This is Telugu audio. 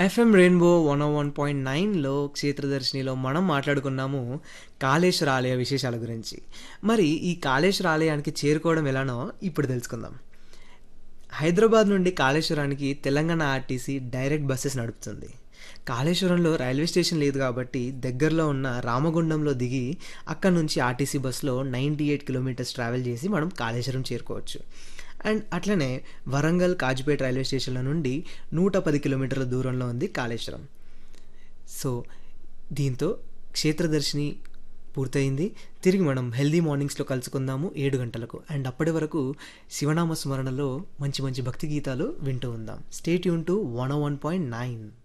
FM rainbow one one point నైన్లో క్షేత్రదర్శినిలో మనం మాట్లాడుకున్నాము కాళేశ్వర ఆలయ విశేషాల గురించి మరి ఈ కాళేశ్వర ఆలయానికి చేరుకోవడం ఎలానో ఇప్పుడు తెలుసుకుందాం హైదరాబాద్ నుండి కాళేశ్వరానికి తెలంగాణ ఆర్టీసీ డైరెక్ట్ బస్సెస్ నడుపుతుంది కాళేశ్వరంలో రైల్వే స్టేషన్ లేదు కాబట్టి దగ్గరలో ఉన్న రామగుండంలో దిగి అక్కడ నుంచి ఆర్టీసీ బస్సులో నైంటీ ఎయిట్ కిలోమీటర్స్ ట్రావెల్ చేసి మనం కాళేశ్వరం చేరుకోవచ్చు అండ్ అట్లనే వరంగల్ కాజిపేట రైల్వే స్టేషన్ల నుండి నూట పది కిలోమీటర్ల దూరంలో ఉంది కాళేశ్వరం సో దీంతో క్షేత్రదర్శిని పూర్తయింది తిరిగి మనం హెల్దీ మార్నింగ్స్లో కలుసుకుందాము ఏడు గంటలకు అండ్ అప్పటి వరకు శివనామ స్మరణలో మంచి మంచి భక్తి గీతాలు వింటూ ఉందాం స్టేట్ యూన్ to one one point nine